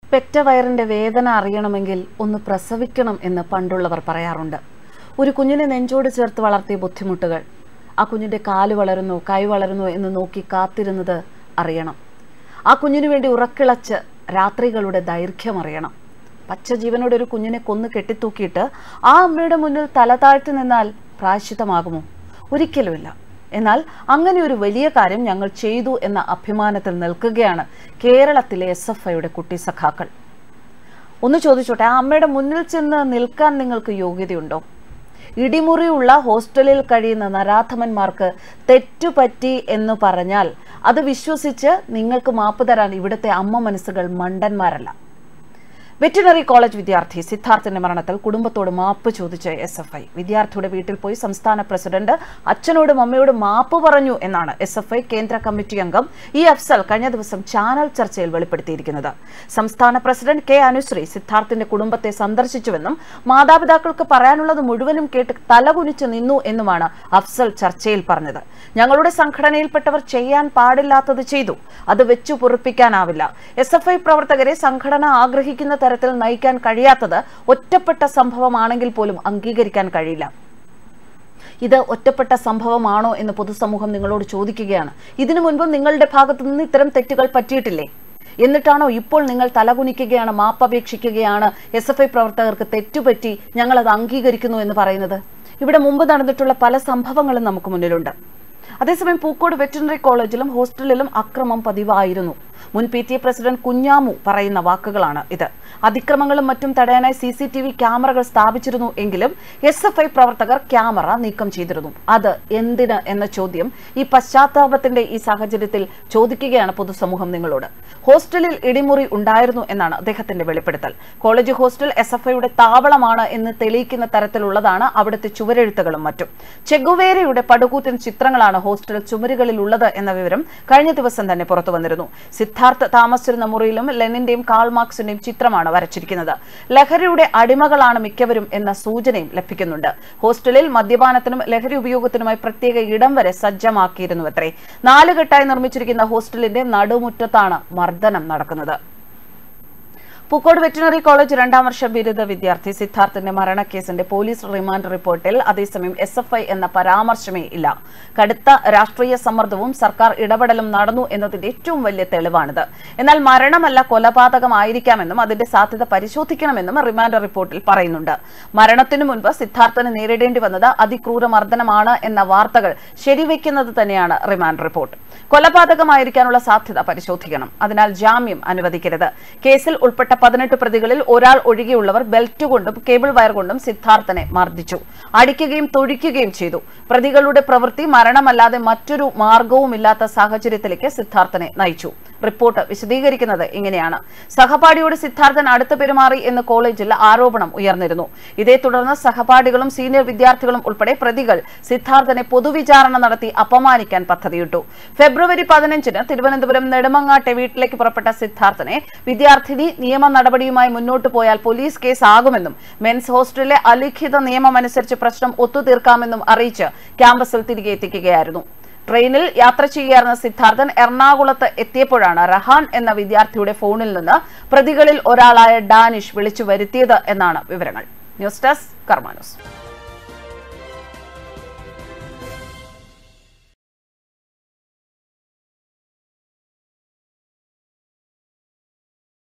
പെറ്റ വയറിന്റെ വേദന അറിയണമെങ്കിൽ ഒന്ന് പ്രസവിക്കണം എന്ന് പണ്ടുള്ളവർ പറയാറുണ്ട് ഒരു കുഞ്ഞിനെ നെഞ്ചോട് ചേർത്ത് വളർത്തിയ ബുദ്ധിമുട്ടുകൾ ആ കുഞ്ഞിന്റെ കാല് വളരുന്നു കൈ വളരുന്നു എന്ന് നോക്കി കാത്തിരുന്നത് അറിയണം ആ കുഞ്ഞിനു വേണ്ടി ഉറക്കിളച്ച് രാത്രികളുടെ ദൈർഘ്യം അറിയണം പച്ച ജീവനോടെ ഒരു കുഞ്ഞിനെ കൊന്നു കെട്ടിത്തൂക്കിയിട്ട് ആ അമ്മയുടെ മുന്നിൽ തല താഴ്ത്തി നിന്നാൽ പ്രായശ്ചിത്തമാകുമോ ഒരിക്കലുമില്ല എന്നാൽ അങ്ങനെ ഒരു വലിയ കാര്യം ഞങ്ങൾ ചെയ്തു എന്ന അഭിമാനത്തിൽ നിൽക്കുകയാണ് കേരളത്തിലെ എസ് എഫ് ഐയുടെ കുട്ടി സഖാക്കൾ ഒന്ന് ചോദിച്ചോട്ടെ ആ അമ്മയുടെ മുന്നിൽ ചെന്ന് നിൽക്കാൻ നിങ്ങൾക്ക് യോഗ്യതയുണ്ടോ ഇടിമുറിയുള്ള ഹോസ്റ്റലിൽ കഴിയുന്ന നരാധമന്മാർക്ക് തെറ്റുപറ്റി എന്ന് പറഞ്ഞാൽ അത് വിശ്വസിച്ച് നിങ്ങൾക്ക് മാപ്പ് തരാൻ ഇവിടുത്തെ അമ്മ മനസ്സുകൾ മണ്ടന്മാരല്ല വെറ്റിനറി കോളേജ് വിദ്യാർത്ഥി സിദ്ധാർത്ഥിന്റെ മരണത്തിൽ കുടുംബത്തോട് മാപ്പ് ചോദിച്ച് എസ് എഫ് ഐ വിദ്യാർത്ഥിയുടെ വീട്ടിൽ പോയി സംസ്ഥാന പ്രസിഡന്റ് അച്ഛനോടും അമ്മയോടും മാപ്പ് പറഞ്ഞു എന്നാണ് എസ് എഫ് ഐ കേന്ദ്ര കമ്മിറ്റി അംഗം ഇ അഫ്സൽ കഴിഞ്ഞ ദിവസം ചാനൽ ചർച്ചയിൽ വെളിപ്പെടുത്തിയിരിക്കുന്നത് സംസ്ഥാന പ്രസിഡന്റ് കെ അനുശ്രീ സിദ്ധാർത്ഥിന്റെ കുടുംബത്തെ സന്ദർശിച്ചുവെന്നും മാതാപിതാക്കൾക്ക് പറയാനുള്ളത് മുഴുവനും കേട്ട് തലകുനിച്ച് നിന്നു എന്നുമാണ് അഫ്സൽ ചർച്ചയിൽ പറഞ്ഞത് ഞങ്ങളുടെ സംഘടനയിൽപ്പെട്ടവർ ചെയ്യാൻ പാടില്ലാത്തത് ചെയ്തു അത് വെച്ചു പൊറുപ്പിക്കാനാവില്ല എസ് എഫ് ഐ പ്രവർത്തകരെ സംഘടന ആഗ്രഹിക്കുന്ന തരത്തിൽ നയിക്കാൻ കഴിയാത്തത് ഒറ്റപ്പെട്ട സംഭവമാണെങ്കിൽ പോലും അംഗീകരിക്കാൻ കഴിയില്ല ഇത് ഒറ്റപ്പെട്ട സംഭവമാണോ എന്ന് പൊതുസമൂഹം നിങ്ങളോട് ചോദിക്കുകയാണ് ഇതിനു മുൻപും നിങ്ങളുടെ ഭാഗത്തു നിന്ന് ഇത്തരം തെറ്റുകൾ പറ്റിയിട്ടില്ലേ എന്നിട്ടാണോ ഇപ്പോൾ നിങ്ങൾ തലകുനിക്കുകയാണ് മാപ്പപേക്ഷിക്കുകയാണ് എസ് എഫ് ഐ പ്രവർത്തകർക്ക് തെറ്റുപറ്റി ഞങ്ങൾ അത് അംഗീകരിക്കുന്നു എന്ന് പറയുന്നത് ഇവിടെ മുമ്പ് നടന്നിട്ടുള്ള പല സംഭവങ്ങളും നമുക്ക് മുന്നിലുണ്ട് അതേസമയം പൂക്കോട് വെറ്റിനറി കോളേജിലും ഹോസ്റ്റലിലും അക്രമം പതിവായിരുന്നു മുൻ P T A president Kunhamu പറയുന്ന വാക്കുകളാണ് ഇത് അതിക്രമങ്ങളും മറ്റും തടയാനായി സി സി ടി വി ക്യാമറകൾ സ്ഥാപിച്ചിരുന്നു എങ്കിലും എസ് എഫ് ഐ പ്രവർത്തകർ ക്യാമറ നീക്കം ചെയ്തിരുന്നു അത് എന്തിന് എന്ന ചോദ്യം ഈ പശ്ചാത്താപത്തിന്റെ ഈ സാഹചര്യത്തിൽ ചോദിക്കുകയാണ് പൊതുസമൂഹം നിങ്ങളോട് ഹോസ്റ്റലിൽ ഇടിമുറി ഉണ്ടായിരുന്നു എന്നാണ് അദ്ദേഹത്തിന്റെ വെളിപ്പെടുത്തൽ കോളേജ് ഹോസ്റ്റൽ എസ് എഫ് ഐയുടെ താവളമാണ് എന്ന് തെളിയിക്കുന്ന തരത്തിലുള്ളതാണ് അവിടുത്തെ ചുവരെഴുത്തുകളും മറ്റും ചെഗുവേരയുടെ പടുകൂറ്റൻ ചിത്രങ്ങളാണ് ഹോസ്റ്റൽ ചുമരുകളിൽ ഉള്ളത് എന്ന വിവരം കഴിഞ്ഞ ദിവസം തന്നെ പുറത്തു വന്നിരുന്നു സിദ്ധാർത്ഥ് താമസിച്ചിരുന്ന മുറിയിലും ലെനിന്റെയും കാൾ മാർക്സിന്റെയും ചിത്രമാണ് വരച്ചിരിക്കുന്നത് ലഹരിയുടെ അടിമകളാണ് മിക്കവരും എന്ന സൂചനയും ലഭിക്കുന്നുണ്ട് ഹോസ്റ്റലിൽ മദ്യപാനത്തിനും ലഹരി ഉപയോഗത്തിനുമായി പ്രത്യേക ഇടം വരെ സജ്ജമാക്കിയിരുന്നു അത്രേ നാലുകെട്ടായി നിർമ്മിച്ചിരിക്കുന്ന ഹോസ്റ്റലിന്റെ നടുമുറ്റത്താണ് മർദ്ദനം നടക്കുന്നത് പൂക്കോട് വെറ്റിനറി കോളേജ് രണ്ടാം വർഷ ബിരുദ വിദ്യാർത്ഥി സിദ്ധാർത്ഥിന്റെ മരണക്കേസിന്റെ പോലീസ് റിമാൻഡ് റിപ്പോർട്ടിൽ അതേസമയം എസ് എഫ് ഐ എന്ന പരാമർശമേ ഇല്ല കടുത്ത രാഷ്ട്രീയ സമ്മർദ്ദവും സർക്കാർ ഇടപെടലും നടന്നു എന്നതിന്റെ ഏറ്റവും വലിയ തെളിവാണിത് എന്നാൽ മരണമല്ല കൊലപാതകമായിരിക്കാമെന്നും അതിന്റെ സാധ്യത പരിശോധിക്കണമെന്നും റിമാൻഡ് റിപ്പോർട്ടിൽ പറയുന്നുണ്ട് മരണത്തിനു മുൻപ് സിദ്ധാർത്ഥന് നേരിടേണ്ടി വന്നത് അതിക്രൂര മർദ്ദനമാണ് എന്ന വാർത്തകൾ ശരിവെക്കുന്നത് തന്നെയാണ് റിമാൻഡ് റിപ്പോർട്ട് കൊലപാതകമായിരിക്കാനുള്ള സാധ്യത പരിശോധിക്കണം അതിനാൽ ജാമ്യം അനുവദിക്കരുത് കേസിൽ ഉൾപ്പെട്ട പതിനെട്ട് പ്രതികളിൽ ഒരാൾ ഒഴികെയുള്ളവർ ബെൽറ്റ് കൊണ്ടും കേബിൾ വയർ കൊണ്ടും സിദ്ധാർത്ഥനെ മർദ്ദിച്ചു അടിക്കുകയും തൊഴിക്കുകയും ചെയ്തു പ്രതികളുടെ പ്രവൃത്തി മരണമല്ലാതെ മറ്റൊരു മാർഗവുമില്ലാത്ത സാഹചര്യത്തിലേക്ക് സിദ്ധാർത്ഥനെ നയിച്ചു റിപ്പോർട്ട് വിശദീകരിക്കുന്നത് ഇങ്ങനെയാണ് സഹപാഠിയോട് സിദ്ധാർത്ഥൻ അടുത്ത് പെരുമാറി എന്ന് കോളേജിൽ ആരോപണം ഉയർന്നിരുന്നു ഇതേ തുടർന്ന് സഹപാഠികളും സീനിയർ വിദ്യാർത്ഥികളും ഉൾപ്പെടെ പ്രതികൾ സിദ്ധാർത്ഥനെ പൊതുവിചാരണ നടത്തി അപമാനിക്കാൻ പദ്ധതിയിട്ടു ഫെബ്രുവരി പതിനഞ്ചിന് തിരുവനന്തപുരം നെടുമങ്ങാട്ടെ വീട്ടിലേക്ക് പുറപ്പെട്ട സിദ്ധാർത്ഥനെ വിദ്യാർത്ഥിനി നിയമ നടപടിയുമായി മുന്നോട്ടു പോയാൽ പോലീസ് കേസ് ആകുമെന്നും മെൻസ് ഹോസ്റ്റലിലെ അലിഖിത നിയമമനുസരിച്ച് പ്രശ്നം ഒത്തുതീർക്കാമെന്നും അറിയിച്ച് ക്യാമ്പസിൽ തിരികെ എത്തിക്കുകയായിരുന്നു ട്രെയിനിൽ യാത്ര ചെയ്യാറുന്ന സിദ്ധാർത്ഥൻ എറണാകുളത്ത് എത്തിയപ്പോഴാണ് റഹാൻ എന്ന വിദ്യാർത്ഥിയുടെ ഫോണിൽ നിന്ന് പ്രതികളിൽ ഒരാളായ ഡാനിഷ് വിളിച്ചു വരുത്തിയത് എന്നാണ് വിവരങ്ങൾ ന്യൂസ് ഡെസ്ക് കർമാനൂസ്